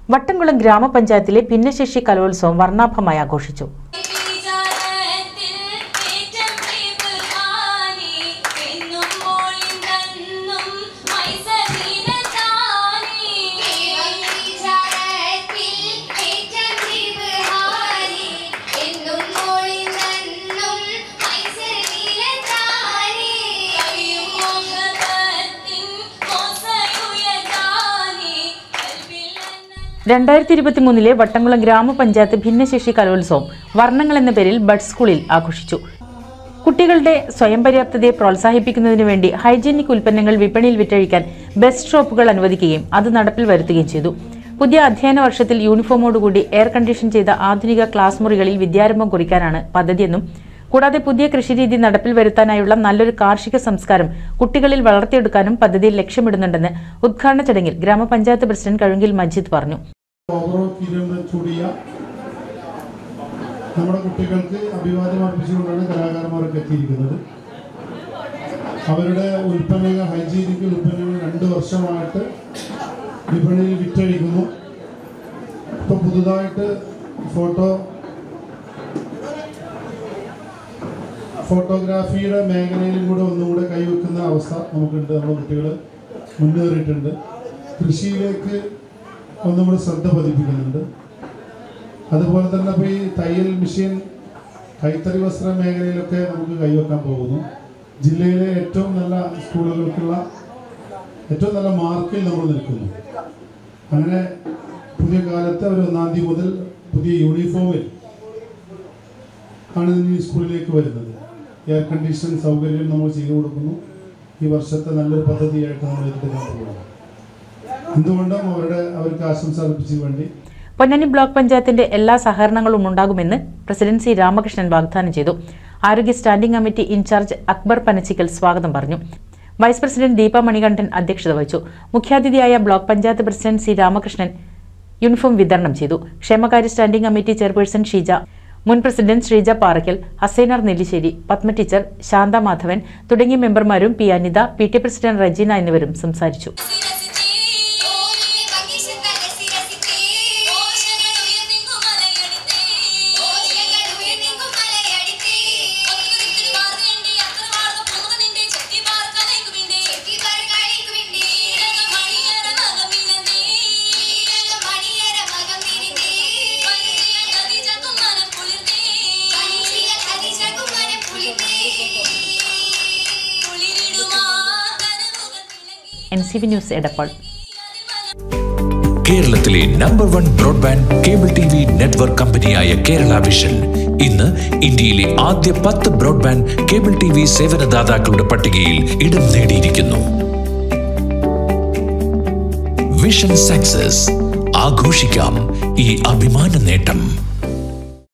വട്ടംകുളം ഗ്രാമപഞ്ചായത്തിലെ ഭിന്നശേഷി കലോത്സവം വർണ്ണാഭമായി ആഘോഷിച്ചു വിചാരത്തിൽ ഏറ്റം പ്രിയപ്പെട്ടവാനേ, എന്നും മോളിന്തെന്നും മൈസനീനത്താനേ. വിചാരത്തിൽ ഏറ്റം പ്രിയപ്പെട്ടവാനേ, എന്നും മോളിന്തെന്നും മൈസനീനത്താനേ. കവിയും മോഹത്തിൻ ഓസയുയർത്താനേ, കൽവിൽ അന്നൽ രണ്ടായിരത്തി ഇരുപത്തിമൂന്നിലെ വട്ടംകുളം ഗ്രാമപഞ്ചായത്ത് ഭിന്നശേഷി കലോത്സവം വർണ്ണങ്ങൾ എന്ന പേരിൽ ബഡ് സ്കൂളിൽ ആഘോഷിച്ചു കുട്ടികളുടെ സ്വയം പര്യാപ്തതയെ പ്രോത്സാഹിപ്പിക്കുന്നതിനു വേണ്ടി ഹൈജീനിക് ഉൽപ്പന്നങ്ങൾ വിപണിയിൽ വിറ്റഴിക്കാൻ ബെസ്റ്റ് ഷോപ്പുകൾ അനുവദിക്കുകയും അത് നടപ്പിൽ വരുത്തുകയും ചെയ്തു പുതിയ അധ്യയന വർഷത്തിൽ യൂണിഫോമോടുകൂടി എയർ കണ്ടീഷൻ ചെയ്ത ആധുനിക ക്ലാസ് മുറികളിൽ വിദ്യാരംഭം കുറിക്കാനാണ് പദ്ധതിയെന്നും കൂടാതെ പുതിയ കൃഷിരീതി നടപ്പിൽ വരുത്താനായുള്ള നല്ലൊരു കാർഷിക സംസ്കാരം കുട്ടികളിൽ വളർത്തിയെടുക്കാനും പദ്ധതിയിൽ ലക്ഷ്യമിടുന്നുണ്ടെന്ന് ഉദ്ഘാടന ചടങ്ങിൽ ഗ്രാമപഞ്ചായത്ത് പ്രസിഡന്റ് കഴുങ്കിൽ മജീദ് പറഞ്ഞു ഓവറോൾ കിരീടം ചൂടിയ നമ്മുടെ കുട്ടികൾക്ക് അഭിവാദ്യം അർപ്പിച്ചുകൊണ്ടാണ് കലാകാരന്മാരൊക്കെ എത്തിയിരിക്കുന്നത് അവരുടെ ഉൽപ്പന്നങ്ങൾ ഹൈജീനിക് ഉൽപ്പന്നങ്ങൾ രണ്ട് വർഷമായിട്ട് വിപണിയിൽ വിറ്റഴിക്കുന്നു ഇപ്പോൾ പുതുതായിട്ട് ഫോട്ടോ ഫോട്ടോഗ്രാഫിയുടെ മേഖലയിലും കൂടെ ഒന്നുകൂടെ കൈവെക്കുന്ന അവസ്ഥ നമുക്കുണ്ട് നമ്മുടെ കുട്ടികൾ മുന്നേറിയിട്ടുണ്ട് കൃഷിയിലേക്ക് ഒന്നും കൂടെ ശ്രദ്ധ പതിപ്പിക്കുന്നുണ്ട് അതുപോലെ തന്നെ ഇപ്പോൾ ഈ തയ്യൽ മെഷീൻ കൈത്തറി വസ്ത്ര മേഖലയിലൊക്കെ നമുക്ക് കൈവെക്കാൻ പോകുന്നു ജില്ലയിലെ ഏറ്റവും നല്ല സ്കൂളുകൾക്കുള്ള ഏറ്റവും നല്ല മാർക്കിൽ നമ്മൾ നിൽക്കുന്നു അങ്ങനെ പുതിയ കാലത്ത് ഒരു ഒന്നാം തീയതി മുതൽ പുതിയ യൂണിഫോമിൽ ആണ് ഈ സ്കൂളിലേക്ക് വരുന്നത് എയർ കണ്ടീഷൻ സൗകര്യം നമ്മൾ ചെയ്തു കൊടുക്കുന്നു ഈ വർഷത്തെ നല്ലൊരു പദ്ധതിയായിട്ട് നമ്മൾ ഏറ്റെടുക്കാൻ പോകുന്നു എന്തുകൊണ്ടും അവരുടെ അവർക്ക് ആശംസ അർപ്പിച്ചതിന് വേണ്ടി പൊന്നാനി ബ്ലോക്ക് പഞ്ചായത്തിന്റെ എല്ലാ സഹകരണങ്ങളും ഉണ്ടാകുമെന്ന് പ്രസിഡന്റ് സി രാമകൃഷ്ണൻ വാഗ്ദാനം ചെയ്തു ആരോഗ്യ standing committee in charge Akbar Panachikkal സ്വാഗതം പറഞ്ഞു വൈസ് പ്രസിഡന്റ് ദീപ മണികണ്ഠൻ അധ്യക്ഷത വഹിച്ചു മുഖ്യാതിഥിയായ block panchayat president C Ramakrishnan uniform വിതരണം ചെയ്തു ക്ഷേമകാര്യ സ്റ്റാൻഡിംഗ് കമ്മിറ്റി ചെയർപേഴ്സൺ ഷീജ മുൻ പ്രസിഡന്റ് ശ്രീജ പാറയ്ക്കൽ ഹസൈനർ നെല്ലിശ്ശേരി പത്മ ടീച്ചർ ശാന്ത മാധവൻ തുടങ്ങിയ മെമ്പർമാരും P Anitha P T president Rejeena എന്നിവരും സംസാരിച്ചു സിരസിച്ചേ, ഓരിലെ ഭംഗിശുദ്ധ രസിരസിച്ചേ. ഓശകൾ ഉയർത്തിങ്ങു മലയടിത്തേ. ഓശകൾ ഉയർത്തിങ്ങും മലയടിത്തേ. ഒത്തുകുതിത്തിരി വാർന്നേണ്ടി അത്ര വാർന്ന പൂതനിന്റെ ചെത്തിപ്പാർ കലയ്ക്കുമിണ്ടേ. ചെത്തിപ്പാർ കളിക്കുമിണ്ടേ. ഈരക മണിയറ മകമിലന്തേ. ഈരക മണിയറ മകം വിരിന്തേ. വഞ്ചിയൽ ഖദീജക്കും മനം കുളിർത്തേ. വഞ്ചിയൽ ഖദീജക്കും മനം കുളിർത്തേ. കുളിരിടുമാ കനവുകൾ തിളങ്ങി. N C V news Edappal കേരളത്തിലെ number one broadband cable T V network കമ്പനിയായ കേരള വിഷൻ ഇന്ന് ഇന്ത്യയിലെ ആദ്യ പത്ത് ബ്രോഡ്ബാൻഡ് കേബിൾ ടി വി സേവനദാതാക്കളുടെ പട്ടികയിൽ ഇടം നേടിയിരിക്കുന്നു വിഷൻ സക്സസ് ആഘോഷിക്കാം ഈ അഭിമാന നേട്ടം